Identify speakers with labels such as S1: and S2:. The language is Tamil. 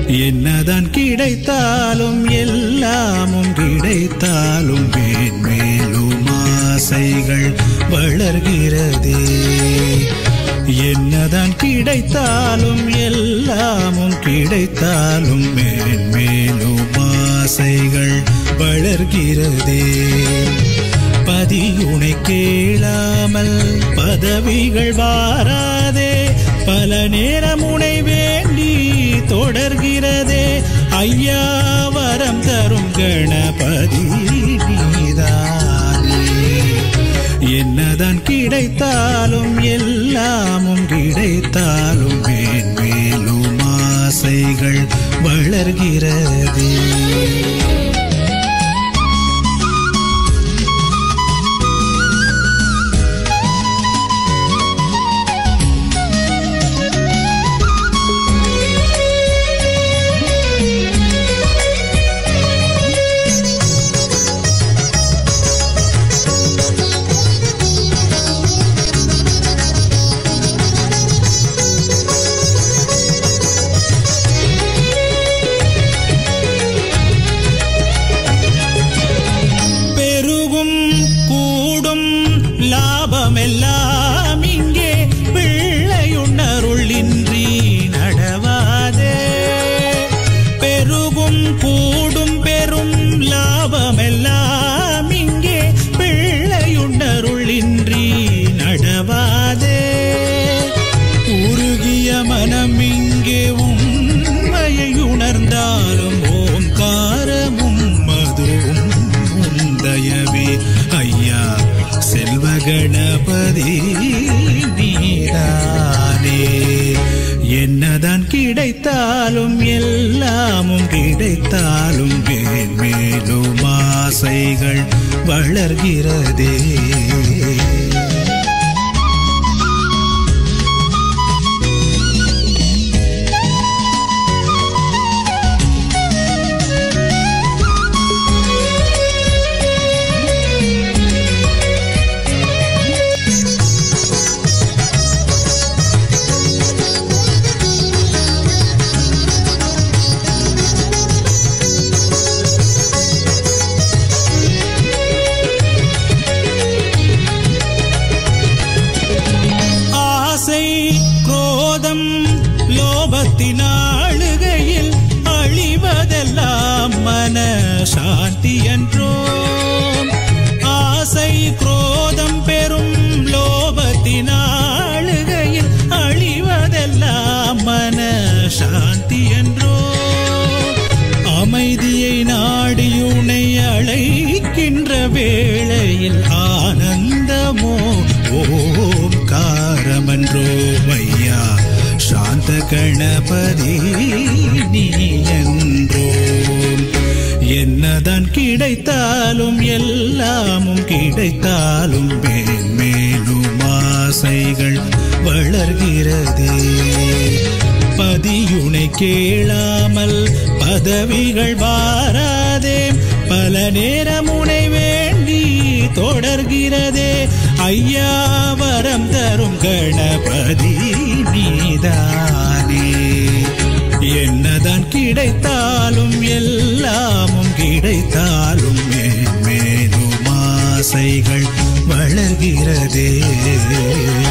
S1: என்னதான் கிடைத்தாலும் எல்லாமும் கிடைத்தாலும் மேன்மேலும் ஆசைகள் வளர்கிறதே என்னதான் கிடைத்தாலும் எல்லாமும் கிடைத்தாலும் மேன்மேலும் ஆசைகள் வளர்கிறதே பதியுனை கேளாமல் பதவிகள் வாராதே பல நேரம் உனை வேண்டி தொடர்கிறதே ஐயா வரம் தரும் கணபதி நீதானே என்னதான் கிடைத்தாலும் எல்லாமும் கிடைத்தாலும் மேன்மேலும் ஆசைகள் வளர்கிறதே பெருகும் கூடும் லாபமெல்லாம் இங்கே பிள்ளையுணருளின்றி நடவாதே பெருகும் கூடும் பெரும் லாபமெல்லாம் இங்கே பிள்ளையுணருளின்றி நடவாதே உருகிய மனம் இங்கே உண்மையை உணர்ந்தாலும் ஓங்காரமும் மதுவும் உந்தயவே ஐயா செல்வ கணபதி நீதானே என்னதான் கிடைத்தாலும் எல்லாமும் கிடைத்தாலும் மேல் மேலும் ஆசைகள் வளர்கிறதே ஆசை குரோதம் லோபத்தினாளுகையில் அழிவதெல்லாம் மன சாந்தி என்றோ ஆசை குரோதம் பெரும் லோபத்தினாளுகையில் அழிவதெல்லாம் மன சாந்தி என்றோ அமைதியை நாடியுனை அழைக்கின்ற வேளையில் ஆனந்தமோ ஓம் காரமன்றோ மையா சாந்த கணபதி நீ என்றோ என்னதான் கிடைத்தாலும் எல்லாமும் கிடைத்தாலும் மேல் மேலும் ஆசைகள் வளர்கிறதே பதியுனை கேளாமல் பதவிகள் வாராதே பல நேரம் உனை வேண்டி தொடர்கிறதே ஐயா வரம் தரும் கணபதி நீதானே என்னதான் கிடைத்தாலும் எல்லாமும் கிடைத்தாலும் மேல் மேலும் ஆசைகள் வளர்கிறதே